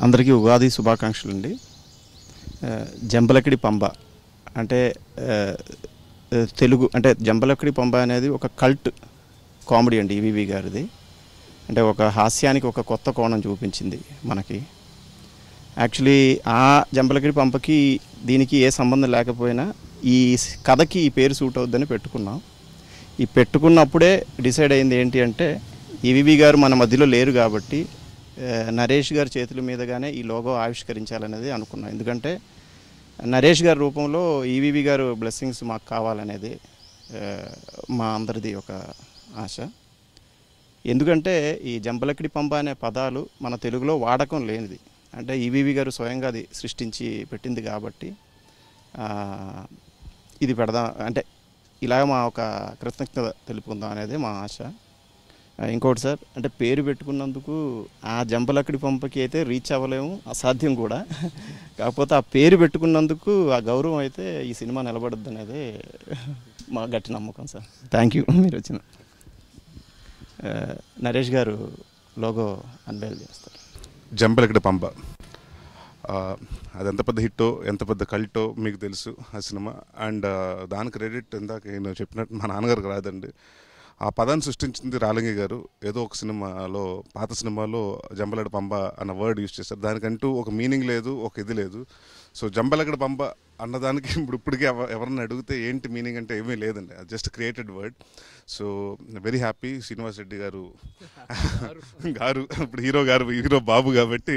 అందరికీ ఉగాది శుభాకాంక్షలు అండి ఆ, జంబలకిడి పంబ అంటే ఆ, ఆ, తెలుగు అంటే జంబలకిడి పంబ అనేది ఒక కల్ట్ కామెడీ అండి ఈవీవి గారిది అంటే ఒక హాస్యానికి ఒక కొత్త కోణం చూపించింది మనకి యాక్చువల్లీ ఆ జంబలకిడి పంపకి దీనికి ఏ సంబంధం లేకపోయినా ఈ స్- కథకి ఈ పేరు సూట్ అవుద్దని పెట్టుకున్నాం ఈ పెట్టుకున్నప్పుడే డిసైడ్ అయింది ఏంటి అంటే ఈవీవి గారు మన మధ్యలో లేరు కాబట్టి ఆ, నరేష్ గారి చేతుల మీదుగానే ఈ లోగో ఆవిష్కరించాలనేది అనుకున్నాం ఎందుకంటే నరేష్ గారి రూపంలో ఈవీవి గారు బ్లెస్సింగ్స్ మాకు కావాలనేది ఆ, మా అందరిది ఒక ఆశ ఎందుకంటే ఈ జంబలకిడి పంప అనే పదాలు మన తెలుగులో వాడకం లేనిది అంటే ఈవీవి గారు స్వయంగా అది సృష్టించి పెట్టింది కాబట్టి ఆ, ఇది పెడదాం అంటే ఇలా మా ఒక కృతజ్ఞత తెలుపుకుందాం అనేది మా ఆశ ఆ, ఇంకోటి సార్ అంటే పేరు పెట్టుకున్నందుకు ఆ జంబలక్కడి పంపకి అయితే రీచ్ అవ్వలేము అసాధ్యం కూడా కాకపోతే ఆ పేరు పెట్టుకున్నందుకు ఆ గౌరవం అయితే ఈ సినిమా నిలబడద్దు అనేది మా గట్టి నమ్మకం సార్ థ్యాంక్ యూ మీరు వచ్చిన ఆ, నరేష్ గారు లోగో అన్వైల్ చేస్తారు జంపలకిడ పంప ఆ, అది ఎంత పెద్ద హిట్టో ఎంత పెద్ద కల్టో మీకు తెలుసు ఆ సినిమా అండ్ దాని క్రెడిట్ ఇందాక నేను చెప్పినట్టు మా నాన్నగారికి రాదండి ఆ పదాన్ని సృష్టించింది రాలంగి గారు ఏదో ఒక సినిమాలో పాత సినిమాలో జంబలగడ పంబ అన్న వర్డ్ యూజ్ చేస్తారు దానికంటూ ఒక మీనింగ్ లేదు ఒక ఇది లేదు సో జంబలగడ పంబ అన్నదానికి ఇప్పుడు ఇప్పటికీ ఎవ- ఎవరన్నా అడిగితే ఏంటి మీనింగ్ అంటే ఏమీ లేదండి అది just created word so very happy Srinivas Reddy గారు గారు ఇప్పుడు హీరో గారు హీరో బాబు కాబట్టి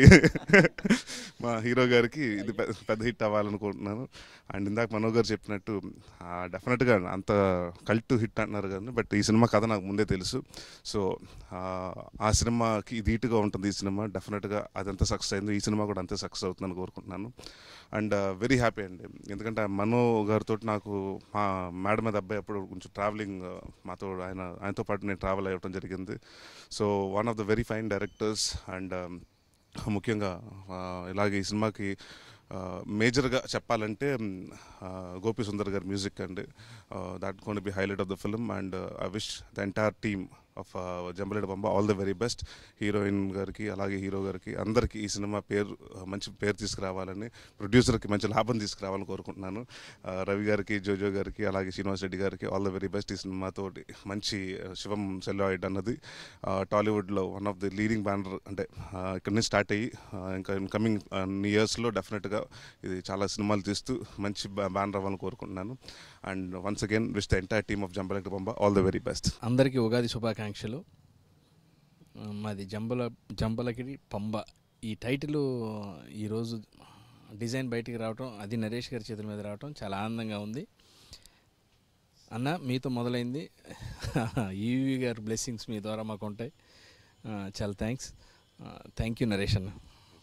మా హీరో గారికి ఇది పె- పెద్ద హిట్ అవ్వాలనుకుంటున్నాను అండ్ ఇందాక మనో గారు చెప్పినట్టు డెఫినెట్గా అంత కల్ట్ హిట్ అంటున్నారు కానీ బట్ ఈ సినిమా కథ నాకు ముందే తెలుసు సో ఆ సినిమాకి ధీటుగా ఉంటుంది ఈ సినిమా డెఫినెట్గా అదంతా సక్సెస్ అయింది ఈ సినిమా కూడా అంతే సక్సెస్ అవుతుందని కోరుకుంటున్నాను అండ్ వెరీ హ్యాపీ అండి ఎందుకంటే మనో గారితో నాకు మా మేడం మీద అబ్బాయి అప్పుడు కొంచెం ట్రావెలింగ్ మాతో ఆయన ఆయనతో పాటు నేను ట్రావెల్ అవ్వడం జరిగింది so one of the very fine directors and ముఖ్యంగా ఆ, ఇలాగే ఈ సినిమాకి మేజర్గా చెప్పాలంటే గోపి సుందర్ గారి మ్యూజిక్ అండి that gonna be highlight of the film and I wish the entire team of Jambalakidi Pamba all the very best heroine గారికి అలాగే హీరో గారికి అందరికీ ఈ సినిమా పేరు ఆ, మంచి పేరు తీసుకురావాలని ప్రొడ్యూసర్కి మంచి లాభం తీసుకురావాలని కోరుకుంటున్నాను ఆ, రవి గారికి జోజో గారికి అలాగే శ్రీనివాస్ రెడ్డి గారికి ఆల్ ద వెరీ బెస్ట్ ఈ సినిమాతో మంచి ఆ, శివం సెల్లాయిడ్ అన్నది ఆ, టాలీవుడ్లో one of the leading banner అంటే ఆ, ఇక్కడి నుంచి స్టార్ట్ అయ్యి ఆ, ఇంకా కమింగ్ ఇయర్స్లో డెఫినెట్గా ఇది చాలా సినిమాలు తీస్తూ మంచి బ్యానర్ అవ్వాలని కోరుకుంటున్నాను and once again wish the entire team of Jambalakidi బొమ్మ ఆల్ ద వెరీ బెస్ట్ అందరికీ ఉగాది శుభాకాంక్షలు ఆ, మాది జంబల జంబలకిడి పంబ ఈ టైటిల్ ఈరోజు డిజైన్ బయటికి రావటం అది నరేష్ గారి చేతుల మీద రావటం చాలా ఆనందంగా ఉంది అన్న మీతో మొదలైంది ఈవీ గారి బ్లెస్సింగ్స్ మీ ద్వారా మాకు ఉంటాయి ఆ, చాలా థ్యాంక్స్ థ్యాంక్ యూ నరేష్ అన్న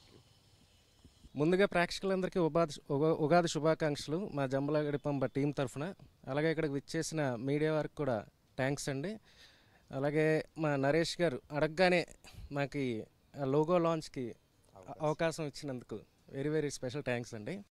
ముందుగా ప్రేక్షకులందరికీ ఉగాది ఉగా- ఉగాది శుభాకాంక్షలు మా జంబలగడి పంప టీం తరఫున అలాగే ఇక్కడికి విచ్చేసిన మీడియా వారికి కూడా థ్యాంక్స్ అండి అలాగే మా నరేష్ గారు అడగగానే మాకు ఈ లోగో లాంచ్కి అవకాశం ఇచ్చినందుకు వెరీ వెరీ స్పెషల్ థ్యాంక్స్ అండి